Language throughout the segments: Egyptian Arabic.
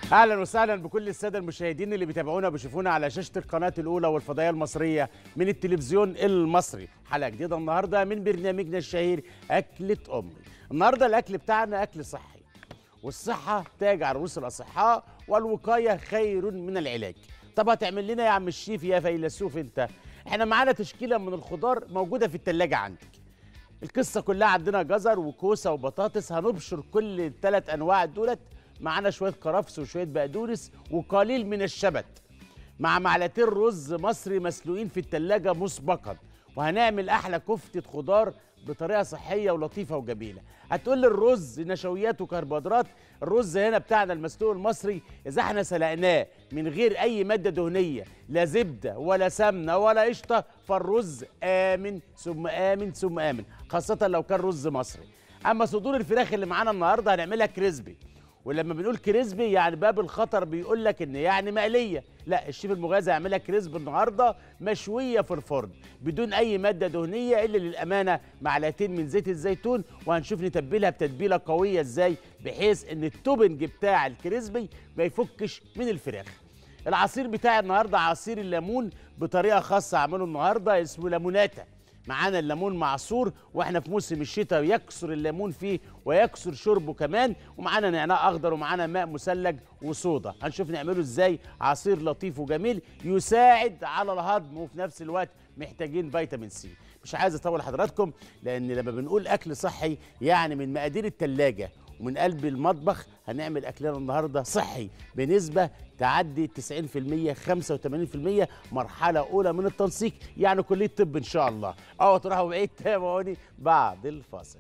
اهلا وسهلا بكل الساده المشاهدين اللي بيتابعونا وبيشوفونا على شاشه القناه الاولى والفضائيه المصريه من التلفزيون المصري حلقه جديده النهارده من برنامجنا الشهير اكله امي النهارده الاكل بتاعنا اكل صحي والصحه تاج على رؤوس الاصحاء والوقايه خير من العلاج طب هتعمل لنا يا عم الشيف يا فيلسوف انت احنا معانا تشكيله من الخضار موجوده في الثلاجه عندك القصه كلها عندنا جزر وكوسه وبطاطس هنبشر كل الثلاث انواع دولت معانا شويه كرفس وشويه بقدونس وقليل من الشبت مع معلقتين رز مصري مسلوقين في التلاجة مسبقا وهنعمل احلى كفته خضار بطريقه صحيه ولطيفه وجميله هتقول لي الرز نشويات وكربوهيدرات الرز هنا بتاعنا المسلوق المصري اذا احنا سلقناه من غير اي ماده دهنيه لا زبده ولا سمنه ولا قشطه فالرز امن ثم امن ثم امن خاصه لو كان رز مصري اما صدور الفراخ اللي معانا النهارده هنعملها كريسبي ولما بنقول كريسبي يعني باب الخطر بيقول لك ان يعني مقليه لا الشيف المغازي هيعملها كريسبي النهارده مشويه في الفرن بدون اي ماده دهنيه الا للامانه معلقتين من زيت الزيتون وهنشوف نتبلها بتتبيله قويه ازاي بحيث ان التوبنج بتاع الكريسبي ما يفكش من الفراخ العصير بتاعي النهارده عصير الليمون بطريقه خاصه اعمله النهارده اسمه ليموناتا معانا الليمون معصور واحنا في موسم الشتاء يكسر الليمون فيه ويكسر شربه كمان ومعانا نعناع اخضر ومعانا ماء مثلج وصودا هنشوف نعمله ازاي عصير لطيف وجميل يساعد على الهضم وفي نفس الوقت محتاجين فيتامين سي مش عايز اطول حضراتكم لان لما بنقول اكل صحي يعني من مقادير التلاجة ومن قلب المطبخ هنعمل اكلنا النهارده صحي بنسبه تعدي 90% 85% مرحله اولى من التنسيق يعني كليه طب ان شاء الله اوعوا تروحوا بعيد تابعوني بعد الفاصل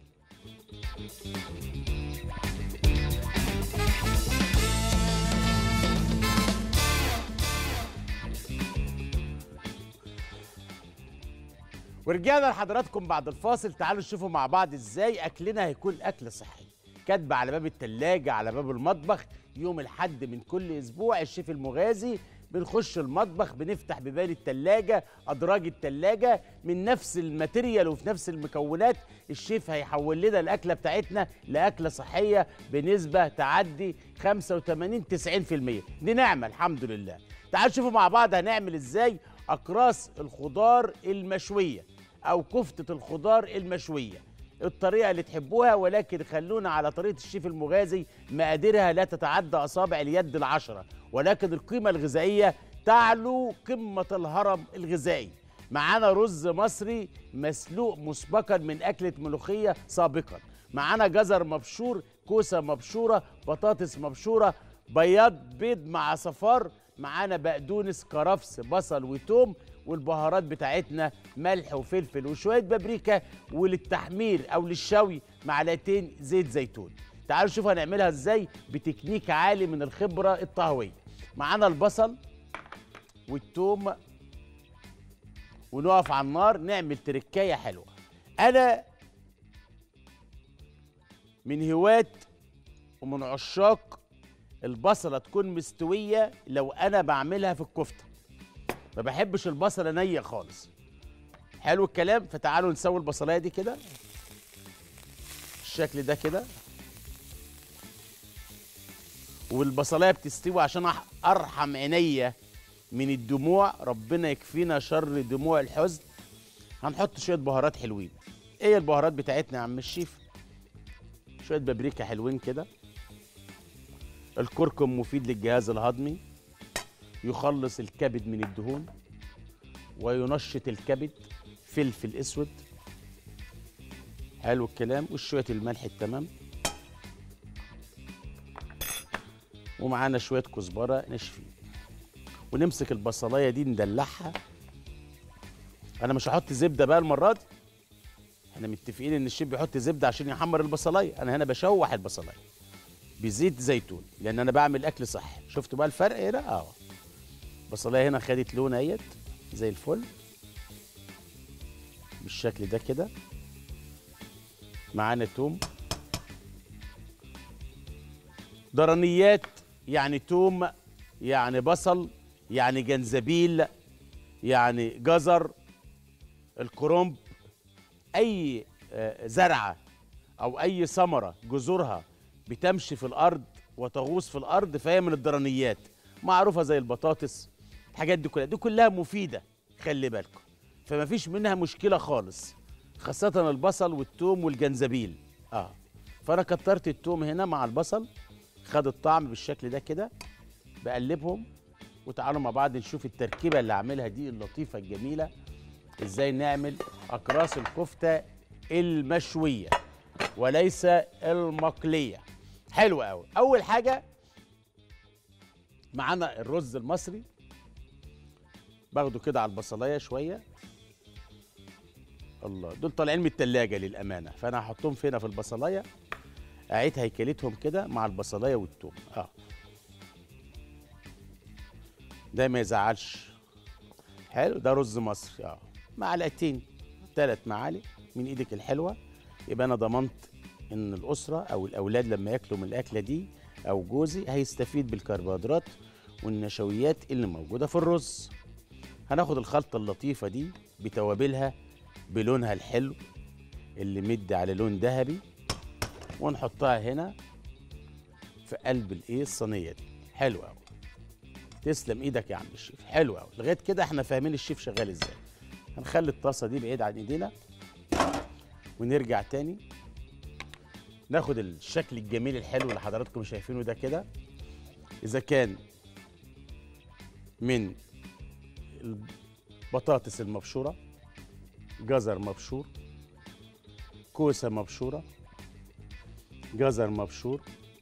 ورجعنا لحضراتكم بعد الفاصل تعالوا نشوفوا مع بعض ازاي اكلنا هيكون اكل صحي كاتبه على باب التلاجة على باب المطبخ يوم الحد من كل اسبوع الشيف المغازي بنخش المطبخ بنفتح بيبان التلاجة أدراج التلاجة من نفس الماتيريال وفي نفس المكونات الشيف هيحول لنا الأكلة بتاعتنا لأكلة صحية بنسبة تعدي 85 90% دي نعمة الحمد لله تعالوا شوفوا مع بعض هنعمل ازاي أقراص الخضار المشوية أو كفتة الخضار المشوية الطريقة اللي تحبوها ولكن خلونا على طريقة الشيف المغازي مقاديرها لا تتعدى أصابع اليد العشرة ولكن القيمة الغذائية تعلو قمة الهرم الغذائي معانا رز مصري مسلوق مسبقا من أكلة ملوخية سابقا معانا جزر مبشور كوسة مبشورة بطاطس مبشورة بياض بيض مع صفار معانا بقدونس كرفس بصل وتوم والبهارات بتاعتنا ملح وفلفل وشويه بابريكا وللتحمير او للشوي معلقتين زيت زيتون تعالوا شوف هنعملها ازاي بتكنيك عالي من الخبره الطهويه معانا البصل والثوم ونقف على النار نعمل تركايه حلوه انا من هواة ومن عشاق البصله تكون مستويه لو انا بعملها في الكفته ما بحبش البصله نيه خالص حلو الكلام فتعالوا نسوي البصلايه دي كده الشكل ده كده والبصلايه بتستوي عشان أح- ارحم عينيا من الدموع ربنا يكفينا شر دموع الحزن هنحط شويه بهارات حلوين ايه البهارات بتاعتنا يا عم الشيف شويه بابريكا حلوين كده الكركم مفيد للجهاز الهضمي يخلص الكبد من الدهون وينشط الكبد فلفل اسود حلو الكلام وشويه الملح التمام ومعانا شويه كزبره ناشفين ونمسك البصلايه دي ندلعها انا مش هحط زبده بقى المره دي احنا متفقين ان الشيف بيحط زبده عشان يحمر البصلايه انا هنا بشوح البصلايه بزيت زيتون لان انا بعمل اكل صحي شفتوا بقى الفرق هنا اه البصلايه هنا خدت لون اهيت زي الفل بالشكل ده كده معانا توم ضرنيات يعني توم يعني بصل يعني جنزبيل يعني جزر الكرنب اي آه، زرعه او اي ثمره جذورها بتمشي في الارض وتغوص في الارض فهي من الضرنيات معروفه زي البطاطس الحاجات دي كلها دي كلها مفيده خلي بالكم فما فيش منها مشكله خالص خاصه البصل والثوم والجنزبيل اه فانا كترت الثوم هنا مع البصل خد الطعم بالشكل ده كده بقلبهم وتعالوا مع بعض نشوف التركيبه اللي عاملها دي اللطيفه الجميله ازاي نعمل اقراص الكفته المشويه وليس المقليه حلو قوي اول حاجه معانا الرز المصري باخده كده على البصلايه شويه الله دول طالعين من التلاجة للأمانة فأنا هحطهم فينا في البصلاية أعيد هيكلتهم كده مع البصلاية والثوم اه ده ما يزعلش حلو ده رز مصري اه معلقتين ثلاث معالق من ايدك الحلوه يبقى انا ضمنت ان الاسره او الاولاد لما ياكلوا من الاكله دي او جوزي هيستفيد بالكربوهيدرات والنشويات اللي موجوده في الرز هناخد الخلطه اللطيفه دي بتوابلها بلونها الحلو اللي مدي على لون ذهبي ونحطها هنا في قلب الايه الصينيه دي حلو قوي تسلم ايدك يا عم الشيف حلو قوي لغايه كده احنا فاهمين الشيف شغال ازاي هنخلي الطاسه دي بعيد عن ايدينا ونرجع تاني ناخد الشكل الجميل الحلو اللي حضراتكم شايفينه ده كده اذا كان من البطاطس المبشوره جزر مبشور كوسه مبشوره جزر مبشور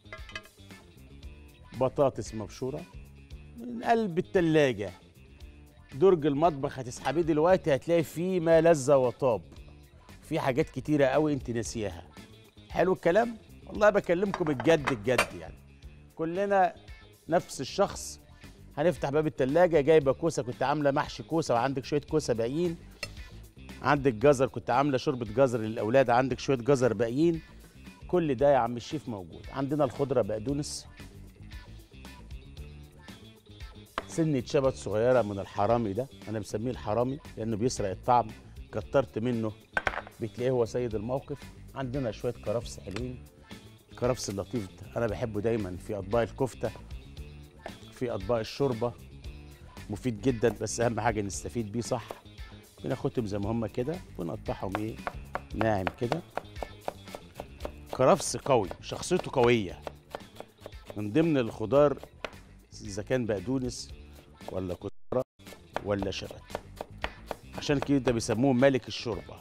بطاطس مبشوره من قلب التلاجة درج المطبخ هتسحبيه دلوقتي هتلاقي فيه ما لذ وطاب في حاجات كتيرة قوي انت ناسياها حلو الكلام والله بكلمكم الجد الجد يعني كلنا نفس الشخص هنفتح باب التلاجة جايبة كوسة كنت عاملة محشي كوسة وعندك شوية كوسة باقيين عندك جزر كنت عاملة شوربة جزر للأولاد عندك شوية جزر باقيين كل ده يا عم الشيف موجود عندنا الخضرة بقدونس سنة شبت صغيرة من الحرامي ده أنا مسميه الحرامي لأنه بيسرق الطعم كترت منه بتلاقيه هو سيد الموقف عندنا شوية كرفس حلوين الكرفس اللطيف ده أنا بحبه دايما في أطباق الكفتة في أطباق الشوربة مفيد جدا بس أهم حاجة نستفيد بيه صح بناخدهم زي ما هم كده ونقطعهم إيه ناعم كده كرفس قوي شخصيته قوية من ضمن الخضار إذا كان بقدونس ولا كزبرة ولا شبت عشان كده بيسموه ملك الشوربة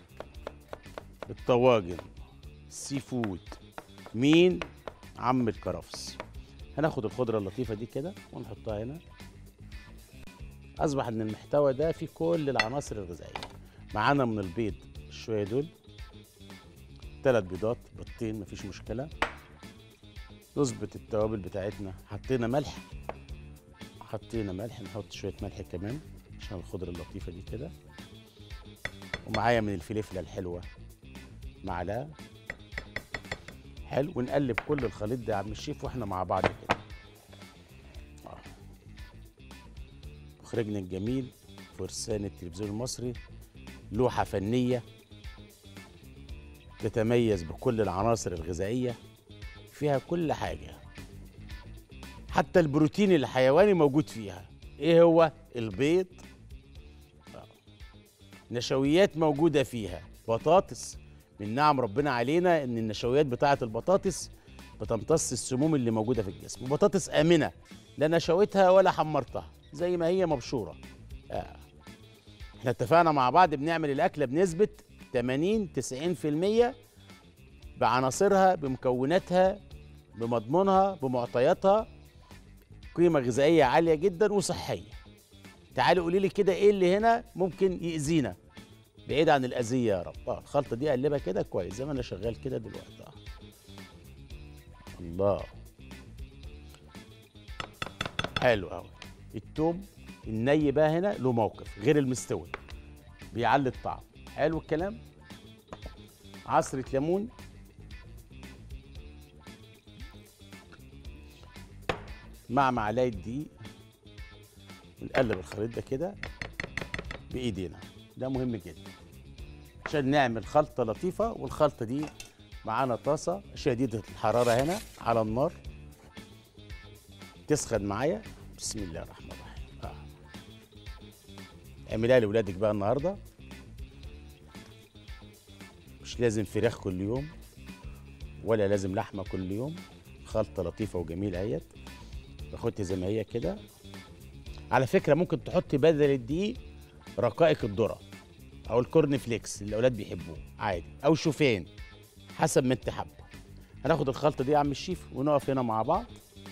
الطواجن السي فود مين عم الكرفس هناخد الخضرة اللطيفة دي كده ونحطها هنا أصبح إن المحتوى ده فيه كل العناصر الغذائية معانا من البيض شوية دول ثلاث بيضات بيضتين مفيش مشكلة نظبط التوابل بتاعتنا حطينا ملح حطينا ملح نحط شويه ملح كمان عشان الخضره اللطيفه دي كده ومعايا من الفلفله الحلوه معلقه حلو ونقلب كل الخليط ده يا عم الشيف واحنا مع بعض كده آه. مخرجنا الجميل فرسان التلفزيون المصري لوحه فنيه تتميز بكل العناصر الغذائيه فيها كل حاجه حتى البروتين الحيواني موجود فيها ايه هو البيض آه. نشويات موجوده فيها بطاطس من نعم ربنا علينا ان النشويات بتاعه البطاطس بتمتص السموم اللي موجوده في الجسم بطاطس امنه لا نشوتها ولا حمرتها زي ما هي مبشوره آه. احنا اتفقنا مع بعض بنعمل الاكله بنسبه 80 90% بعناصرها بمكوناتها بمضمونها بمعطياتها قيمه غذائيه عاليه جدا وصحيه تعالي قولي لي كده ايه اللي هنا ممكن يأذينا بعيد عن الاذيه يا رب اه الخلطه دي اقلبها كده كويس زي ما انا شغال كده دلوقتي اه الله حلو قوي التوم الني بقى هنا له موقف غير المستوي بيعلي الطعم حلو الكلام عصرة ليمون مع معلقه دقيق ونقلب الخليط ده كده بايدينا ده مهم جدا عشان نعمل خلطه لطيفه والخلطه دي معانا طاسه شديده الحراره هنا على النار تسخن معايا بسم الله الرحمن الرحيم آه. اعملها لاولادك بقى النهارده مش لازم فراخ كل يوم ولا لازم لحمه كل يوم خلطه لطيفه وجميله اهيت باخدها زي ما هي كده على فكره ممكن تحطي بدل الدقيق رقائق الذره او الكورن فليكس اللي الاولاد بيحبوه عادي او شوفان حسب ما انت حابه هناخد الخلطه دي يا عم الشيف ونقف هنا مع بعض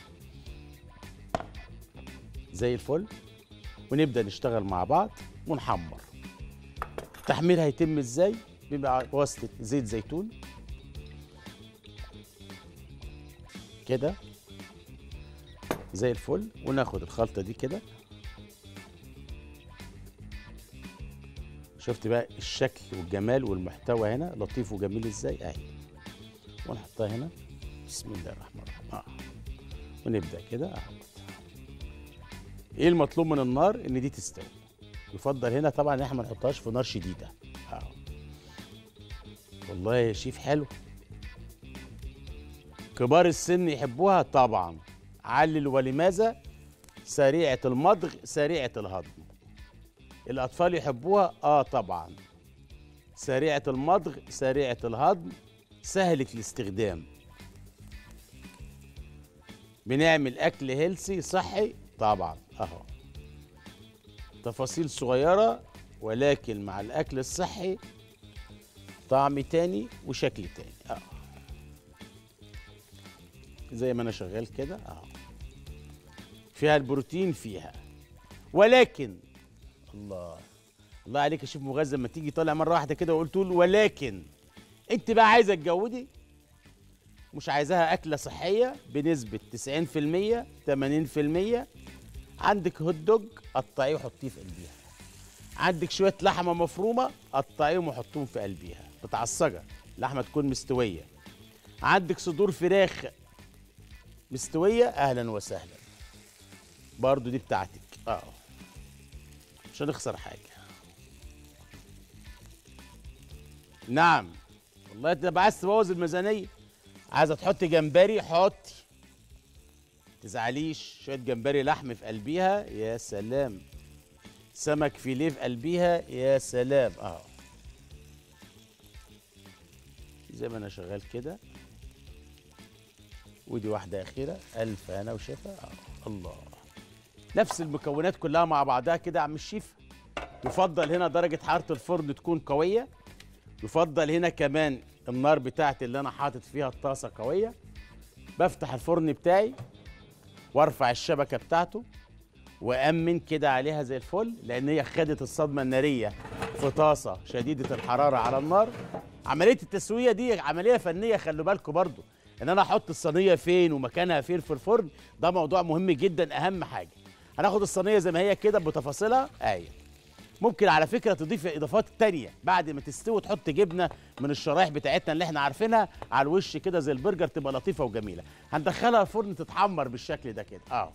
زي الفل ونبدا نشتغل مع بعض ونحمر التحمير هيتم ازاي بيبقى واسطه زيت زيتون كده زي الفل وناخد الخلطه دي كده شفت بقى الشكل والجمال والمحتوى هنا لطيف وجميل ازاي اهي ونحطها هنا بسم الله الرحمن الرحيم آه. ونبدا كده اهوت ايه المطلوب من النار ان دي تستوي يفضل هنا طبعا ان احنا ما نحطهاش في نار شديده اه والله يا شيف حلو كبار السن يحبوها طبعا علل ولماذا سريعه المضغ سريعه الهضم الاطفال يحبوها اه طبعا سريعه المضغ سريعه الهضم سهله الاستخدام بنعمل اكل هيلسي صحي طبعا اهو تفاصيل صغيره ولكن مع الاكل الصحي طعم تاني وشكل تاني اه زي ما انا شغال كده اه فيها البروتين فيها ولكن الله الله عليك يا شيف مغذى لما تيجي طالع مره واحده كده وقلت له ولكن انت بقى عايزه تجودي مش عايزاها اكله صحيه بنسبه 90% 80% عندك هوت دوج قطعيه وحطيه في قلبيها عندك شويه لحمه مفرومه قطعيهم وحطهم في قلبيها متعصجه لحمه تكون مستويه عندك صدور فراخ مستويه اهلا وسهلا برضو دي بتاعتك اه مش هنخسر حاجه نعم والله انت عايز تبوظ الميزانيه عايزه تحطي جمبري حطي تزعليش شويه جمبري لحم في قلبيها يا سلام سمك فيليه في قلبيها يا سلام اه زي ما انا شغال كده ودي واحده اخيره الف انا وشفا آه. الله نفس المكونات كلها مع بعضها كده يا عم الشيف يفضل هنا درجه حراره الفرن تكون قويه يفضل هنا كمان النار بتاعتي اللي انا حاطط فيها الطاسه قويه بفتح الفرن بتاعي وارفع الشبكه بتاعته وامن كده عليها زي الفل لان هي خدت الصدمه الناريه في طاسه شديده الحراره على النار عمليه التسويه دي عمليه فنيه خلوا بالكم برضو ان انا احط الصينيه فين ومكانها فين في الفرن ده موضوع مهم جدا اهم حاجه هناخد الصينيه زي ما هي كده بتفاصيلها ايوه ممكن على فكره تضيف اضافات تانية بعد ما تستوي تحط جبنه من الشرايح بتاعتنا اللي احنا عارفينها على الوش كده زي البرجر تبقى لطيفه وجميله هندخلها الفرن تتحمر بالشكل ده كده اه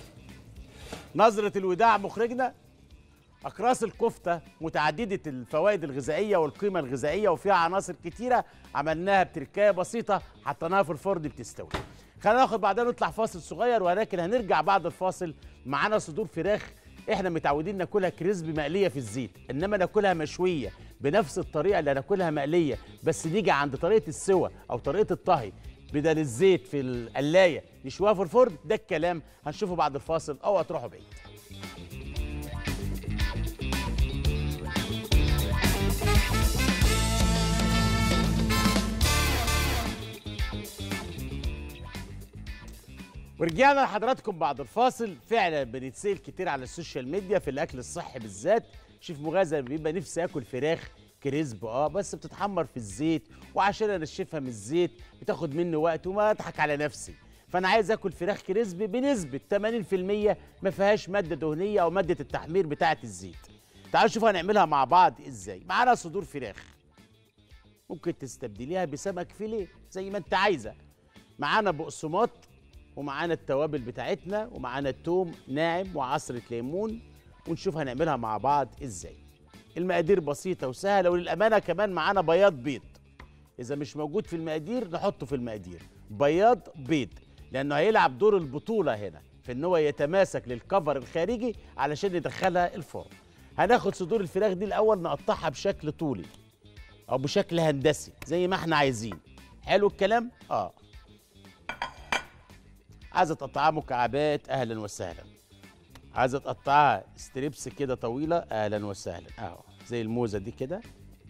نظره الوداع مخرجنا اقراص الكفته متعدده الفوائد الغذائيه والقيمه الغذائيه وفيها عناصر كتيره عملناها بتركايه بسيطه حطيناها في الفرن بتستوي خلينا ناخد بعدها نطلع فاصل صغير ولكن هنرجع بعد الفاصل معانا صدور فراخ احنا متعودين ناكلها كريسبي مقليه في الزيت انما ناكلها مشويه بنفس الطريقه اللي ناكلها مقليه بس نيجي عند طريقه السوى او طريقه الطهي بدل الزيت في القلايه نشويها في الفرن ده الكلام هنشوفه بعد الفاصل اوعى تروحوا بعيد ورجعنا لحضراتكم بعد الفاصل فعلا بنتسال كتير على السوشيال ميديا في الاكل الصحي بالذات شيف مغازى بيبقى نفسي اكل فراخ كريسب اه بس بتتحمر في الزيت وعشان انشفها من الزيت بتاخد مني وقت وما اضحك على نفسي فانا عايز اكل فراخ كريسبي بنسبه 80% ما فيهاش ماده دهنيه او ماده التحمير بتاعه الزيت تعالوا نشوف هنعملها مع بعض ازاي معانا صدور فراخ ممكن تستبدليها بسمك فيليه زي ما انت عايزه معانا بقسماط ومعانا التوابل بتاعتنا ومعانا التوم ناعم وعصرة ليمون ونشوف هنعملها مع بعض ازاي المقادير بسيطة وسهلة وللأمانة كمان معانا بياض بيض إذا مش موجود في المقادير نحطه في المقادير بياض بيض لأنه هيلعب دور البطولة هنا في ان هو يتماسك للكفر الخارجي علشان ندخلها الفرن هناخد صدور الفراخ دي الاول نقطعها بشكل طولي او بشكل هندسي زي ما احنا عايزين حلو الكلام اه عايزه تقطعها مكعبات اهلا وسهلا عايزه تقطعها ستريبس كده طويله اهلا وسهلا اهو زي الموزه دي كده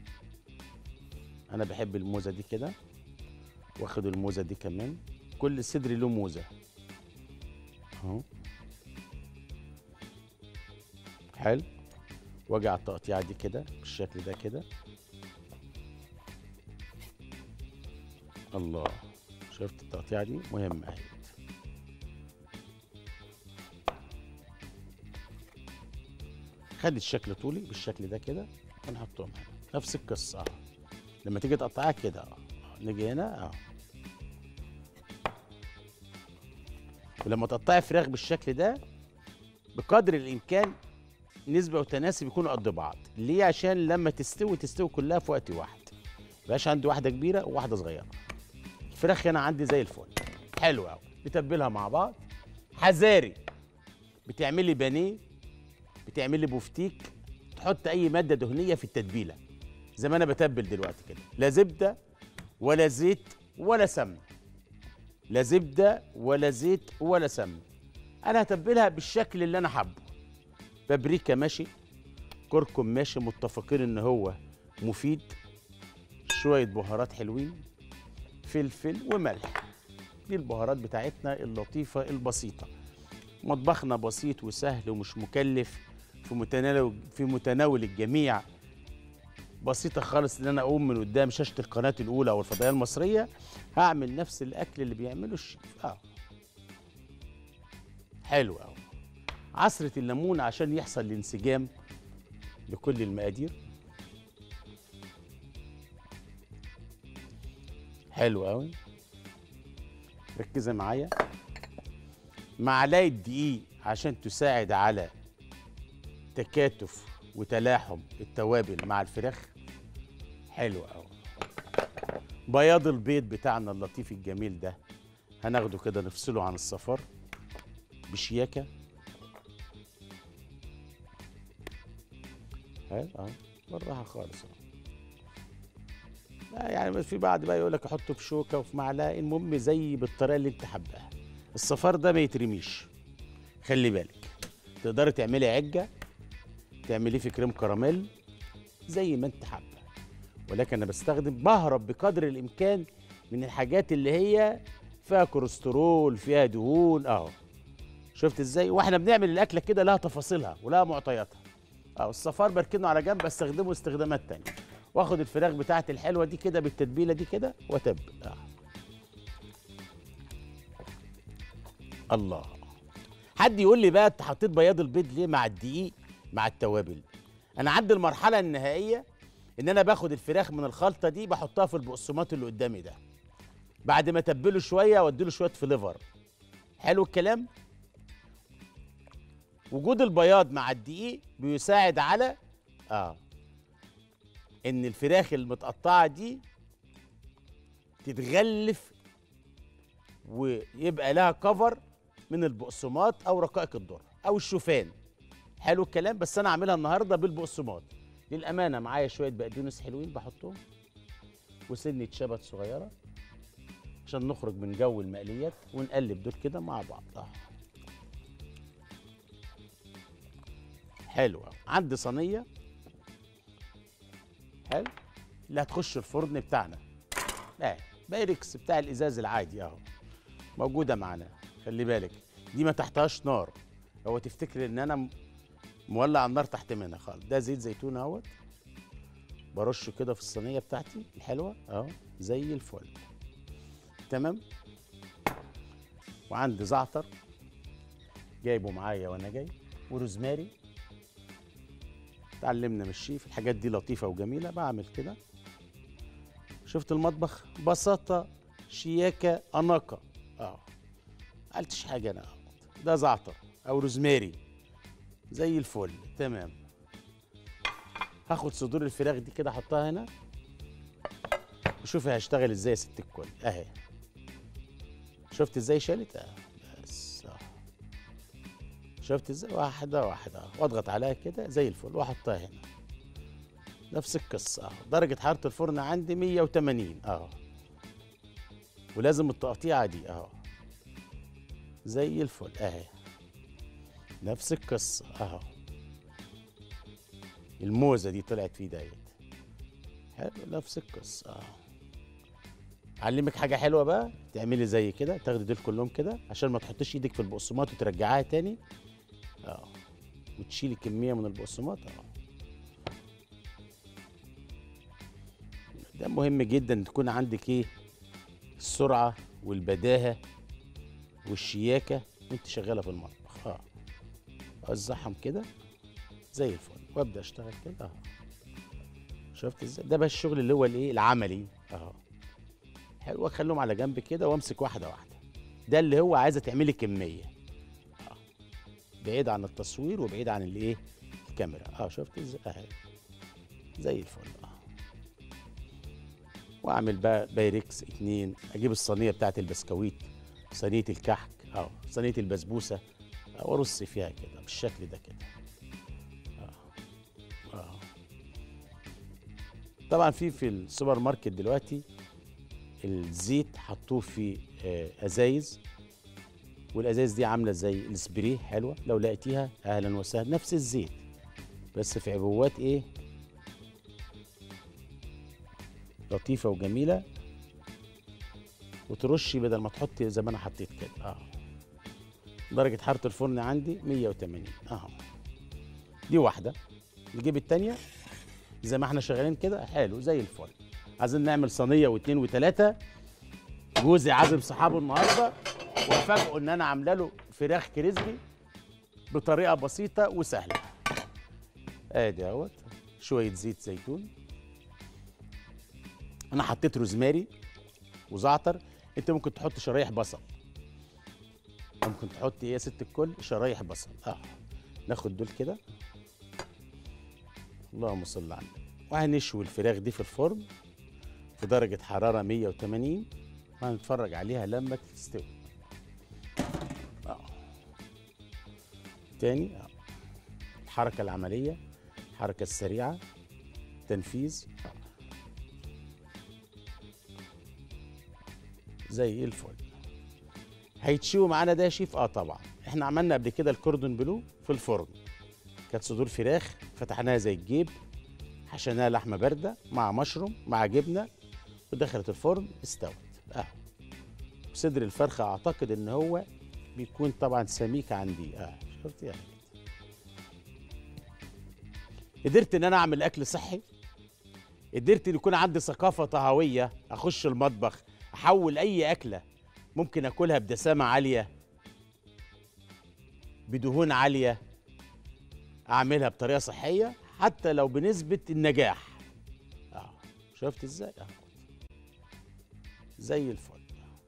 انا بحب الموزه دي كده واخد الموزه دي كمان كل صدر له موزه اهو حلو واجي على التقطيعه دي كده بالشكل ده كده الله شفت التقطيعه دي مهمه اهي خد الشكل طولي بالشكل ده كده ونحطهم هنا نفس القصه اهو لما تيجي تقطعها كده اه نيجي هنا اه ولما تقطعي فراخ بالشكل ده بقدر الامكان نسبة وتناسب يكونوا قد بعض ليه عشان لما تستوي تستوي كلها في وقت واحد ميبقاش عندي واحدة كبيرة وواحدة صغيرة الفراخ هنا عندي زي الفل حلو قوي نتبلها مع بعض حذاري بتعملي بانيه بتعملي بوفتيك تحط اي ماده دهنيه في التتبيله زي ما انا بتبل دلوقتي كده لا زبده ولا زيت ولا سمن لا زبده ولا زيت ولا سمن انا هتبلها بالشكل اللي انا حابه بابريكا ماشي كركم ماشي متفقين ان هو مفيد شويه بهارات حلوين فلفل وملح دي البهارات بتاعتنا اللطيفه البسيطه مطبخنا بسيط وسهل ومش مكلف في متناول في متناول الجميع بسيطة خالص ان انا اقوم من قدام شاشة القناة الاولى او الفضائية المصرية هعمل نفس الاكل اللي بيعمله الشيف اه حلو قوي عصرة الليمون عشان يحصل الانسجام لكل المقادير حلو قوي ركزي معايا معلقه دقيق عشان تساعد على تكاتف وتلاحم التوابل مع الفراخ حلو قوي بياض البيض بتاعنا اللطيف الجميل ده هناخده كده نفصله عن الصفار بشياكه حلو اه بالراحه خالص اهو لا يعني في بعض بقى يقول لك احطه في شوكه وفي معلقه المهم زي بالطريقه اللي انت حباها الصفار ده ما يترميش خلي بالك تقدري تعملي عجه تعمليه في كريم كراميل زي ما انت حابه ولكن انا بستخدم بهرب بقدر الامكان من الحاجات اللي هي فيها كوليسترول فيها دهون اهو شفت ازاي واحنا بنعمل الاكله كده لها تفاصيلها ولها معطياتها اهو الصفار بركنه على جنب استخدمه استخدامات تانية واخد الفراخ بتاعتي الحلوه دي كده بالتتبيله دي كده واتبل اه الله حد يقول لي بقى انت حطيت بياض البيض ليه مع الدقيق مع التوابل انا عندي المرحله النهائيه ان انا باخد الفراخ من الخلطه دي بحطها في البقسماط اللي قدامي ده بعد ما اتبله شويه واديله شويه فليفر حلو الكلام وجود البياض مع الدقيق بيساعد على اه ان الفراخ المتقطعه دي تتغلف ويبقى لها كفر من البقسماط او رقائق الذره او الشوفان حلو الكلام بس انا عاملها النهارده بالبقسماط للامانه معايا شويه بقدونس حلوين بحطهم وسنه شبت صغيره عشان نخرج من جو المقليات ونقلب دول كده مع بعض اه حلو أوي. عندي صينيه حلو اللي هتخش الفرن بتاعنا اه بايركس بتاع الازاز العادي اهو موجوده معانا خلي بالك دي ما تحتهاش نار هو تفتكر ان انا م- مولع النار تحت منها خالص ده زيت زيتون اهوت برشه كده في الصينيه بتاعتي الحلوه اهو زي الفل تمام وعندي زعتر جايبه معايا وانا جاي وروزماري اتعلمنا من الشيف الحاجات دي لطيفه وجميله بعمل كده شفت المطبخ بساطه شياكه اناقه اه قلتش حاجه انا ده زعتر او روزماري زي الفل تمام هاخد صدور الفراخ دي كده احطها هنا وشوفي هشتغل ازاي يا ست الكل اهي شفت ازاي شالت اه بس اه شفت ازاي واحده واحده أهو. واضغط عليها كده زي الفل واحطها هنا نفس القصه اهو درجه حراره الفرن عندي 180 اهو ولازم التقطيعه دي اهو زي الفل اهي نفس القصه اهو الموزه دي طلعت في دايت حلو نفس القصه اهو اعلمك حاجه حلوه بقى تعملي زي كده تاخدي دول كلهم كده عشان ما تحطيش ايدك في البقسماط وترجعيها تاني اه وتشيلي كميه من البقسماط اه ده مهم جدا تكون عندك ايه السرعه والبداهه والشياكه وانت شغاله في المطبخ اه اوزعهم كده زي الفل وابدا اشتغل كده اه شفت ازاي ده بقى الشغل اللي هو الايه العملي اهو حلو واخليهم على جنب كده وامسك واحده واحده ده اللي هو عايزه تعملي كميه اه بعيد عن التصوير وبعيد عن الايه الكاميرا اه شفت ازاي اهي زي الفل اه واعمل بقى بايركس اتنين اجيب الصينيه بتاعت البسكويت صينيه الكحك اه صينيه البسبوسه آه، وارص فيها كده بالشكل ده كده اه اه طبعا في في السوبر ماركت دلوقتي الزيت حطوه في آه، ازايز والازايز دي عامله زي السبريه حلوه لو لقيتيها اهلا وسهلا نفس الزيت بس في عبوات ايه لطيفه وجميله وترشي بدل ما تحطي زي ما انا حطيت كده اه درجه حراره الفرن عندي 180 اهو دي واحده نجيب التانيه زي ما احنا شغالين كده حلو زي الفل عايزين نعمل صينيه واثنين وثلاثه جوزي عازم صحابه النهارده وافاجئه ان انا عامله له فراخ كريسبي بطريقه بسيطه وسهله ادي اهوت شويه زيت زيتون انا حطيت روزماري وزعتر انت ممكن تحط شرايح بصل ممكن تحط ايه يا ست الكل شرايح بصل اه ناخد دول كده اللهم صل على النبي وهنشوي الفراخ دي في الفرن في درجة حرارة 180 وهنتفرج عليها لما تستوي اه تاني آه. الحركة العملية الحركة السريعة تنفيذ آه. زي الفل هيتشوي معانا ده يا شيف اه طبعا احنا عملنا قبل كده الكوردون بلو في الفرن كانت صدور فراخ فتحناها زي الجيب حشيناها لحمه بارده مع مشروم مع جبنه ودخلت الفرن استوت اه صدر الفرخه اعتقد ان هو بيكون طبعا سميك عندي اه شفت يعني قدرت ان انا اعمل اكل صحي قدرت ان يكون عندي ثقافه طهويه اخش المطبخ احول اي اكله ممكن اكلها بدسامه عاليه بدهون عاليه اعملها بطريقه صحيه حتى لو بنسبه النجاح اه شفت ازاي اه زي الفل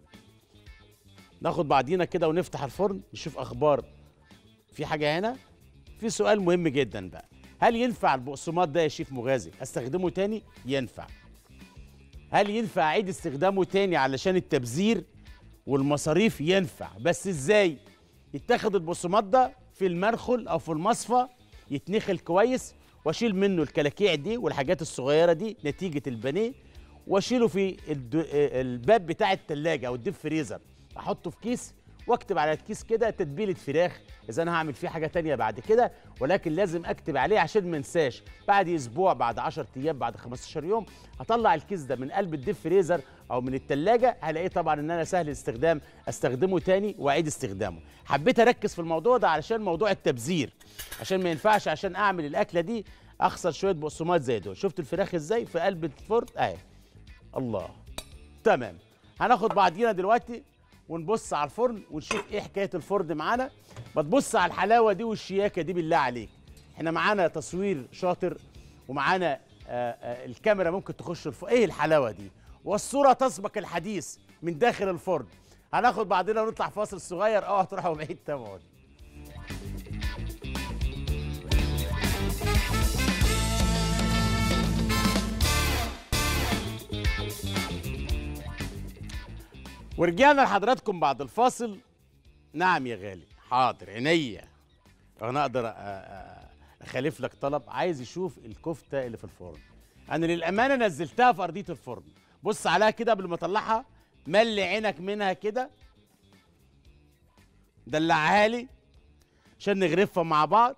ناخد بعضينا كده ونفتح الفرن نشوف اخبار في حاجه هنا في سؤال مهم جدا بقى هل ينفع البقسماط ده يا شيف مغازي استخدمه تاني ينفع هل ينفع اعيد استخدامه تاني علشان التبذير والمصاريف ينفع بس ازاي يتاخد البقسماط ده في المرخل او في المصفى يتنخل كويس واشيل منه الكلاكيع دي والحاجات الصغيره دي نتيجه البانيه واشيله في الد... الباب بتاع التلاجة او الديب فريزر احطه في كيس واكتب على الكيس كده تتبيله فراخ اذا انا هعمل فيه حاجه تانية بعد كده ولكن لازم اكتب عليه عشان ما انساش بعد اسبوع بعد 10 ايام بعد 15 يوم هطلع الكيس ده من قلب الديب فريزر او من التلاجة هلاقيه طبعا ان انا سهل الاستخدام استخدمه تاني واعيد استخدامه حبيت اركز في الموضوع ده علشان موضوع التبذير عشان ما ينفعش عشان اعمل الاكله دي اخسر شويه بقسماط زي دول شفت الفراخ ازاي في قلب الفرن اهي الله تمام هناخد بعضينا دلوقتي ونبص على الفرن ونشوف ايه حكايه الفرن معانا ما تبص على الحلاوه دي والشياكه دي بالله عليك احنا معانا تصوير شاطر ومعانا آه آه الكاميرا ممكن تخش الف... ايه الحلاوه دي والصوره تسبق الحديث من داخل الفرن هناخد بعضنا ونطلع فاصل صغير اوعى تروحوا بعيد تابعوني ورجعنا لحضراتكم بعد الفاصل نعم يا غالي حاضر عينيا انا اقدر أ- أ- اخالف لك طلب عايز يشوف الكفته اللي في الفرن انا للامانه نزلتها في ارضيه الفرن بص عليها كده قبل ما اطلعها ملي عينك منها كده دلعها لي عشان نغرفها مع بعض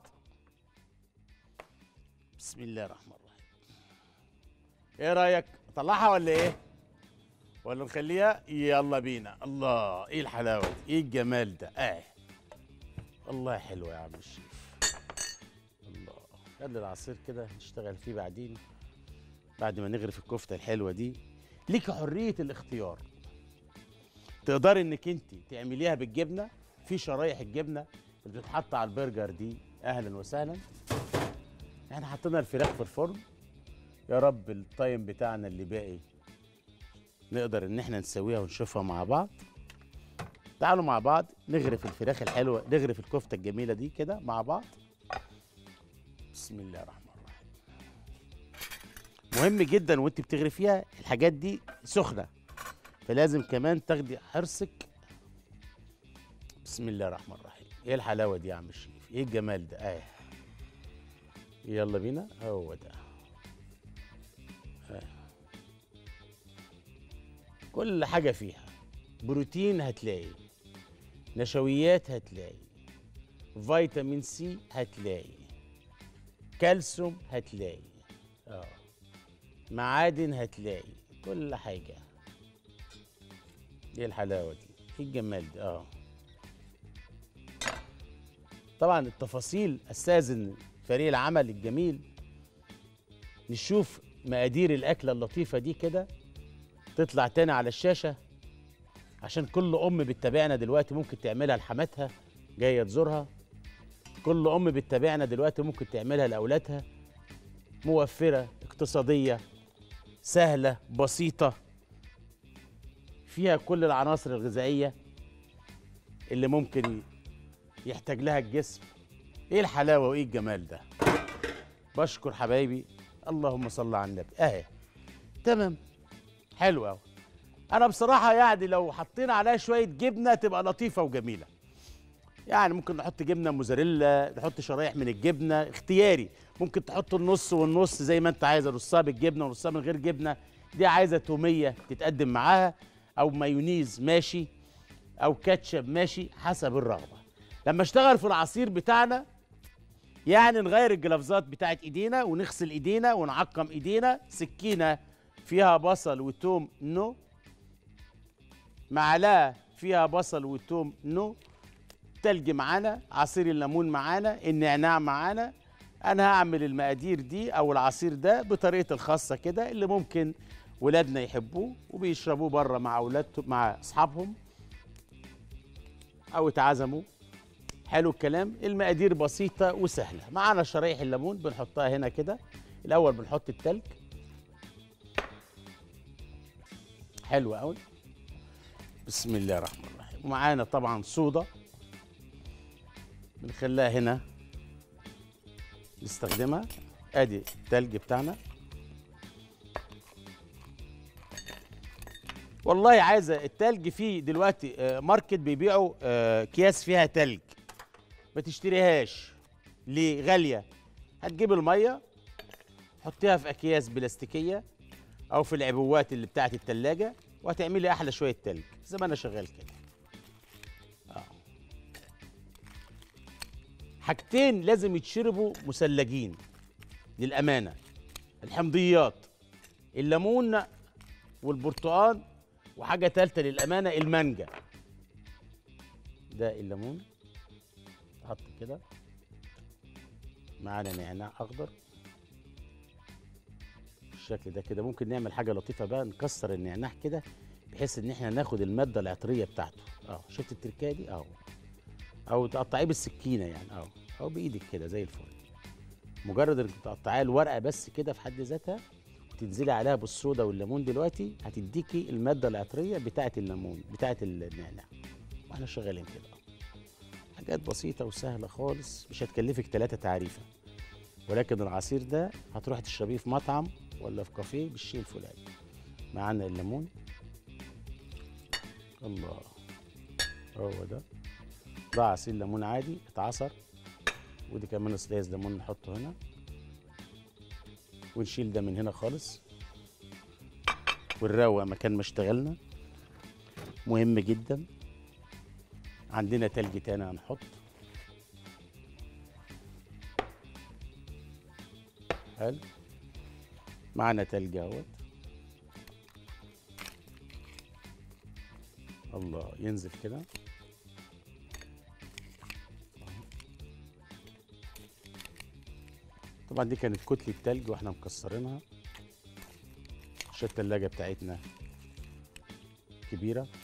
بسم الله الرحمن الرحيم ايه رايك اطلعها ولا ايه ولا نخليها يلا بينا الله ايه الحلاوه دي ايه الجمال ده اه الله حلو يا عم الشيف الله خلي العصير كده نشتغل فيه بعدين بعد ما نغرف الكفته الحلوه دي ليك حريه الاختيار تقدري انك انت تعمليها بالجبنه في شرايح الجبنه اللي بتتحط على البرجر دي اهلا وسهلا احنا حطينا الفراخ في الفرن يا رب التايم بتاعنا اللي باقي نقدر ان احنا نسويها ونشوفها مع بعض تعالوا مع بعض نغرف الفراخ الحلوه نغرف الكفته الجميله دي كده مع بعض بسم الله الرحمن الرحيم مهم جدا وانت بتغرفيها الحاجات دي سخنه فلازم كمان تاخدي حرصك بسم الله الرحمن الرحيم ايه الحلاوه دي يا عم الشريف ايه الجمال ده اه يلا بينا هو ده آه. كل حاجه فيها بروتين هتلاقي نشويات هتلاقي فيتامين سي هتلاقي كالسيوم هتلاقي اه معادن هتلاقي كل حاجه ايه الحلاوه دي ايه الجمال ده اه طبعا التفاصيل استاذن فريق العمل الجميل نشوف مقادير الاكله اللطيفه دي كده تطلع تاني على الشاشه عشان كل ام بتتابعنا دلوقتي ممكن تعملها لحماتها جايه تزورها كل ام بتتابعنا دلوقتي ممكن تعملها لاولادها موفره اقتصاديه سهله بسيطه فيها كل العناصر الغذائيه اللي ممكن يحتاج لها الجسم ايه الحلاوه وايه الجمال ده بشكر حبايبي اللهم صل على النبي اهي تمام حلو قوي انا بصراحه يعني لو حطينا عليها شويه جبنه تبقى لطيفه وجميله يعني ممكن نحط جبنه موزاريلا نحط شرايح من الجبنه اختياري ممكن تحط النص والنص زي ما انت عايزه نصها بالجبنه ونصها من غير جبنه دي عايزه توميه تتقدم معاها او مايونيز ماشي او كاتشب ماشي حسب الرغبه لما اشتغل في العصير بتاعنا يعني نغير الجلافزات بتاعت ايدينا ونغسل ايدينا ونعقم ايدينا سكينه فيها بصل وتوم نو معلقه فيها بصل وتوم نو تلج معانا عصير الليمون معانا النعناع معانا انا هعمل المقادير دي او العصير ده بطريقه الخاصه كده اللي ممكن ولادنا يحبوه وبيشربوه بره مع اولادهم مع اصحابهم او اتعزموا حلو الكلام المقادير بسيطه وسهله معانا شرايح الليمون بنحطها هنا كده الاول بنحط التلج حلو قوي بسم الله الرحمن الرحيم ومعانا طبعا صودا بنخليها هنا نستخدمها ادي التلج بتاعنا والله عايزه التلج فيه دلوقتي آه، ماركت بيبيعوا آه، اكياس فيها تلج ما تشتريهاش ليه غاليه هتجيب الميه حطيها في اكياس بلاستيكيه او في العبوات اللي بتاعت التلاجة وهتعملي احلى شويه تلج زي ما انا شغال كده آه. حاجتين لازم يتشربوا مثلجين للامانه الحمضيات الليمون والبرتقال وحاجه ثالثه للامانه المانجا ده الليمون احط كده معانا نعناع اخضر بالشكل ده كده ممكن نعمل حاجه لطيفه بقى نكسر النعناع كده بحيث ان احنا ناخد الماده العطريه بتاعته اه شفت التركايه دي اه او تقطعيه بالسكينه يعني اه او بايدك كده زي الفل مجرد انك تقطعيها الورقه بس كده في حد ذاتها وتنزلي عليها بالصودا والليمون دلوقتي هتديكي الماده العطريه بتاعه الليمون بتاعه النعناع واحنا شغالين كده حاجات بسيطه وسهله خالص مش هتكلفك ثلاثه تعريفه ولكن العصير ده هتروح تشربيه في مطعم ولا في كافيه بالشيء الفلاني معانا الليمون الله هو ده ده عصير ليمون عادي اتعصر ودي كمان سلايز ليمون نحطه هنا ونشيل ده من هنا خالص ونروق مكان ما اشتغلنا مهم جدا عندنا تلج تاني هنحط حلو معانا تلج اهوت الله ينزل كده طبعا دي كانت كتلة تلج واحنا مكسرينها عشان التلاجة بتاعتنا كبيرة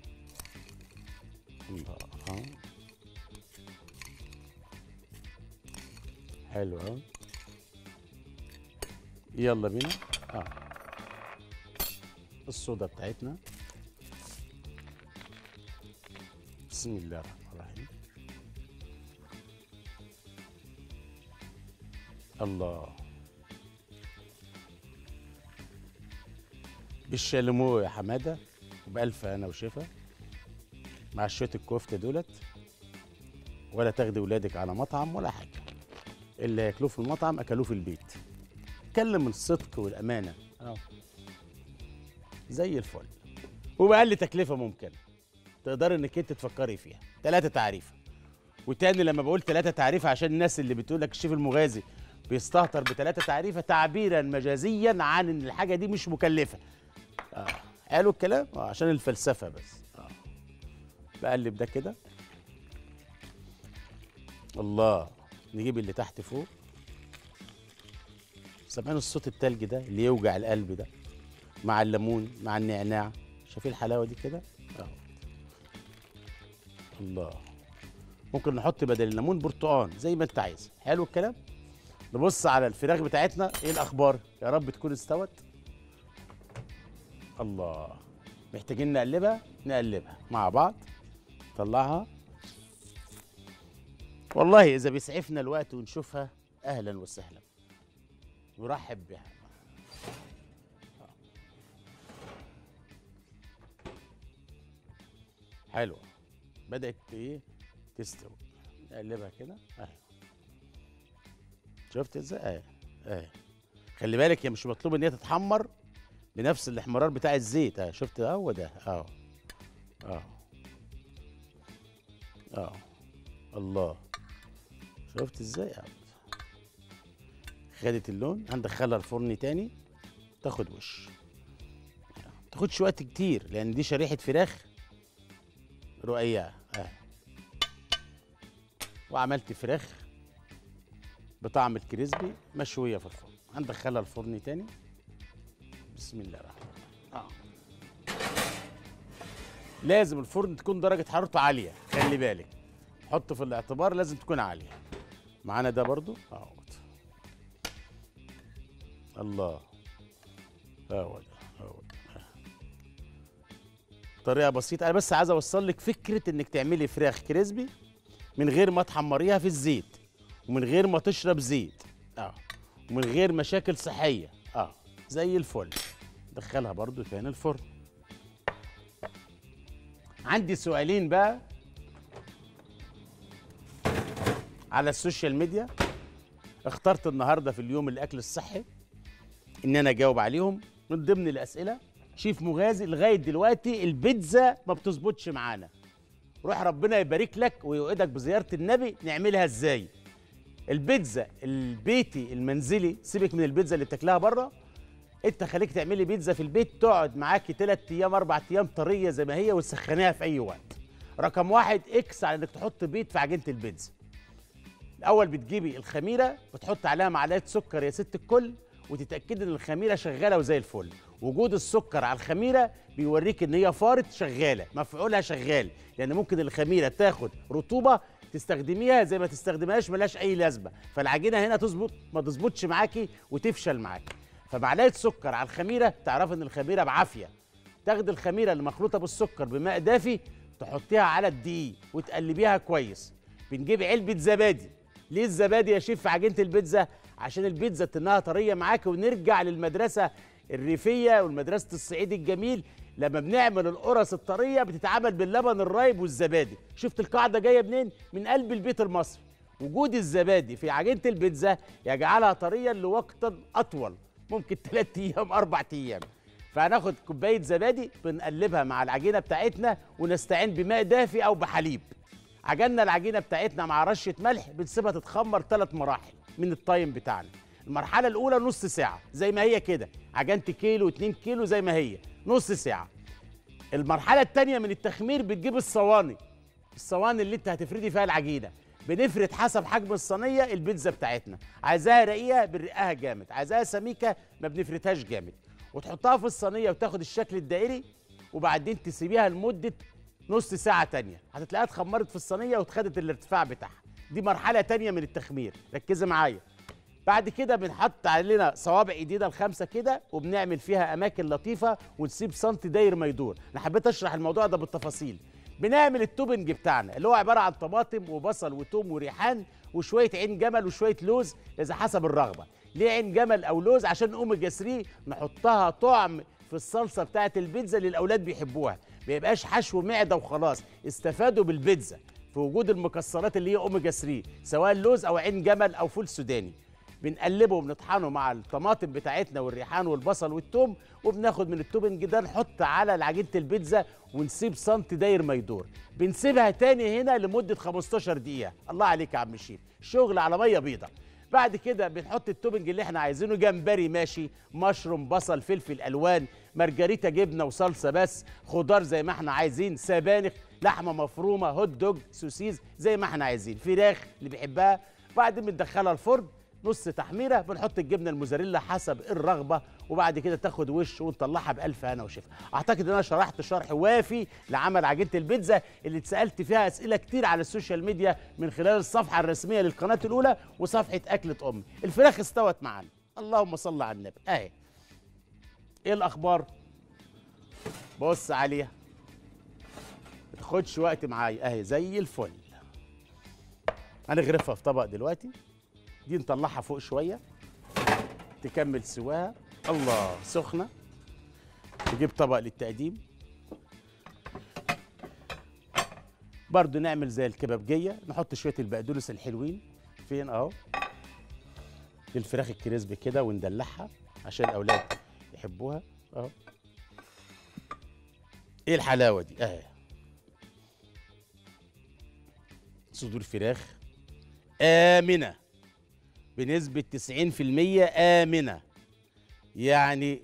الله اه حلو اهو يلا بينا اه الصودا بتاعتنا بسم الله الرحمن الرحيم الله بالشاليمو يا حماده وبألف هنا وشفا مع شويه الكفته دولت ولا تاخدي ولادك على مطعم ولا حاجه اللي ياكلوه في المطعم اكلوه في البيت اتكلم الصدق والامانه اه زي الفل وبأقل تكلفه ممكنه تقدري انك انت تفكري فيها ثلاثه تعريفه وتاني لما بقول ثلاثه تعريفه عشان الناس اللي بتقول لك الشيف المغازي بيستهتر بثلاثه تعريفه تعبيرا مجازيا عن ان الحاجه دي مش مكلفه اه قالوا الكلام اه عشان الفلسفه بس اه بقلب ده كده الله نجيب اللي تحت فوق سامعين الصوت التلج ده اللي يوجع القلب ده مع الليمون مع النعناع شايفين الحلاوه دي كده اه الله ممكن نحط بدل الليمون برتقان زي ما انت عايز حلو الكلام نبص على الفراخ بتاعتنا ايه الاخبار يا رب تكون استوت الله محتاجين نقلبها نقلبها مع بعض طلعها والله اذا بيسعفنا الوقت ونشوفها اهلا وسهلا نرحب بها حلوه بدات ايه تستوي نقلبها كده اهي شفت ازاي اهي اهي خلي بالك هي مش مطلوب ان هي تتحمر بنفس الاحمرار بتاع الزيت اه شفت اهو ده اهو اهو اهو الله شفت ازاي اهو خدت اللون هندخلها الفرن تاني تاخد وش تاخدش وقت كتير لان دي شريحه فراخ رقيقه اه وعملت فراخ بطعم الكريسبي مشويه في الفرن هندخلها الفرن تاني بسم الله الرحمن الرحيم اه لازم الفرن تكون درجه حرارته عاليه خلي بالك حط في الاعتبار لازم تكون عاليه معانا ده برضو اهوت الله اهو ده اهو ده طريقه بسيطه انا بس عايز اوصل لك فكره انك تعملي فراخ كريسبي من غير ما تحمريها في الزيت ومن غير ما تشرب زيت اه ومن غير مشاكل صحيه اه زي الفل دخلها برضو تاني الفرن عندي سؤالين بقى على السوشيال ميديا اخترت النهارده في اليوم الاكل الصحي ان انا اجاوب عليهم من ضمن الاسئله شيف مغازي لغايه دلوقتي البيتزا ما بتظبطش معانا روح ربنا يبارك لك ويوعدك بزياره النبي نعملها ازاي البيتزا البيتي المنزلي سيبك من البيتزا اللي بتاكلها بره انت خليك تعملي بيتزا في البيت تقعد معاكي ثلاث ايام اربع ايام طريه زي ما هي وتسخنيها في اي وقت رقم واحد اكس على انك تحط بيض في عجينه البيتزا الاول بتجيبي الخميره وتحط عليها معلقه سكر يا ست الكل وتتاكدي ان الخميره شغاله وزي الفل وجود السكر على الخميره بيوريك ان هي فارت شغاله مفعولها شغال لان ممكن الخميره تاخد رطوبه تستخدميها زي ما تستخدمهاش ملهاش اي لازمه فالعجينه هنا تظبط ما تظبطش معاكي وتفشل معاكي فمعلقه سكر على الخميره تعرف ان الخميره بعافيه تاخد الخميره اللي مخلوطه بالسكر بماء دافي تحطيها على الدقيق وتقلبيها كويس بنجيب علبه زبادي ليه الزبادي يا شيف في عجينه البيتزا عشان البيتزا تنها طريه معاك ونرجع للمدرسه الريفيه والمدرسه الصعيد الجميل لما بنعمل القرص الطريه بتتعمل باللبن الرايب والزبادي شفت القاعده جايه منين من قلب البيت المصري وجود الزبادي في عجينه البيتزا يجعلها طريا لوقت اطول ممكن 3 ايام 4 ايام فهناخد كوبايه زبادي بنقلبها مع العجينه بتاعتنا ونستعين بماء دافي او بحليب عجلنا العجينه بتاعتنا مع رشه ملح بنسيبها تتخمر ثلاث مراحل من التايم بتاعنا المرحله الاولى نص ساعه زي ما هي كده عجنت كيلو 2 كيلو زي ما هي نص ساعه المرحله الثانيه من التخمير بتجيب الصواني الصواني اللي انت هتفردي فيها العجينه بنفرد حسب حجم الصينيه البيتزا بتاعتنا عايزاها رقيقه بنرقها جامد عايزاها سميكه ما بنفردهاش جامد وتحطها في الصينيه وتاخد الشكل الدائري وبعدين تسيبيها لمده نص ساعه تانية هتلاقيها اتخمرت في الصينيه وخدت الارتفاع بتاعها دي مرحله تانية من التخمير ركزي معايا بعد كده بنحط علينا صوابع ايدينا الخمسه كده وبنعمل فيها اماكن لطيفه ونسيب سنتي داير ما يدور انا حبيت اشرح الموضوع ده بالتفاصيل بنعمل التوبنج بتاعنا اللي هو عباره عن طماطم وبصل وتوم وريحان وشويه عين جمل وشويه لوز اذا حسب الرغبه ليه عين جمل او لوز عشان اوميجا 3 نحطها طعم في الصلصه بتاعه البيتزا اللي الاولاد بيحبوها ما يبقاش حشو معده وخلاص استفادوا بالبيتزا في وجود المكسرات اللي هي اوميجا 3 سواء لوز او عين جمل او فول سوداني بنقلبه وبنطحنه مع الطماطم بتاعتنا والريحان والبصل والثوم وبناخد من التوبنج ده نحط على عجينه البيتزا ونسيب سنتي داير ما يدور بنسيبها تاني هنا لمده 15 دقيقه الله عليك يا عم الشيف شغل على ميه بيضه بعد كده بنحط التوبنج اللي احنا عايزينه جمبري ماشي مشروم بصل فلفل الوان مارجريتا جبنه وصلصه بس خضار زي ما احنا عايزين سبانخ لحمه مفرومه هوت دوج سوسيز زي ما احنا عايزين فراخ اللي بيحبها بعدين بندخلها الفرن نص تحميره بنحط الجبنه الموزاريلا حسب الرغبه وبعد كده تاخد وش ونطلعها بالف هنا وشفا اعتقد ان انا شرحت شرح وافي لعمل عجينه البيتزا اللي اتسالت فيها اسئله كتير على السوشيال ميديا من خلال الصفحه الرسميه للقناه الاولى وصفحه اكله امي الفراخ استوت معانا اللهم صل على النبي اهي ايه الاخبار بص عليها ما تاخدش وقت معايا اهي زي الفل هنغرفها في طبق دلوقتي دي نطلعها فوق شويه تكمل سواها الله سخنه نجيب طبق للتقديم برضو نعمل زي الكبابجيه نحط شويه البقدونس الحلوين فين اهو الفراخ الكريسبي كده وندلعها عشان الاولاد يحبوها اهو ايه الحلاوه دي اهي صدور فراخ امنه بنسبة 90% آمنة يعني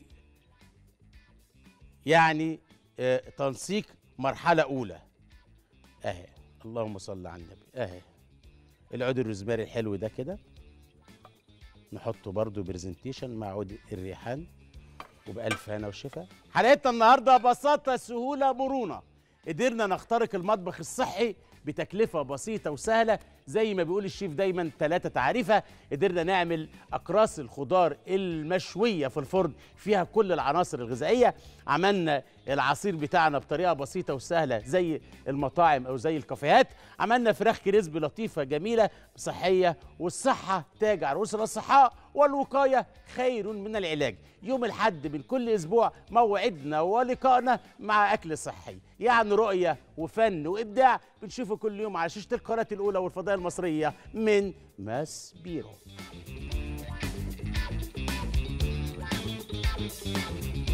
يعني آه تنسيق مرحلة أولى أهي اللهم صل على النبي أهي العود الروزماري الحلو ده كده نحطه برضو برزنتيشن مع عود الريحان وبألف هنا وشفا حلقتنا النهارده بساطة سهولة مرونة قدرنا نخترق المطبخ الصحي بتكلفة بسيطة وسهلة زي ما بيقول الشيف دايما ثلاثة تعريفة قدرنا نعمل أقراص الخضار المشوية في الفرن فيها كل العناصر الغذائية عملنا العصير بتاعنا بطريقة بسيطة وسهلة زي المطاعم أو زي الكافيهات عملنا فراخ كريسبي لطيفة جميلة صحية والصحة تاج عروس الأصحاء والوقاية خير من العلاج يوم الحد من كل أسبوع موعدنا ولقائنا مع أكل صحي يعني رؤية وفن وإبداع بنشوفه كل يوم على شاشة القناة الأولى والفضائية المصرية من ماس بيرو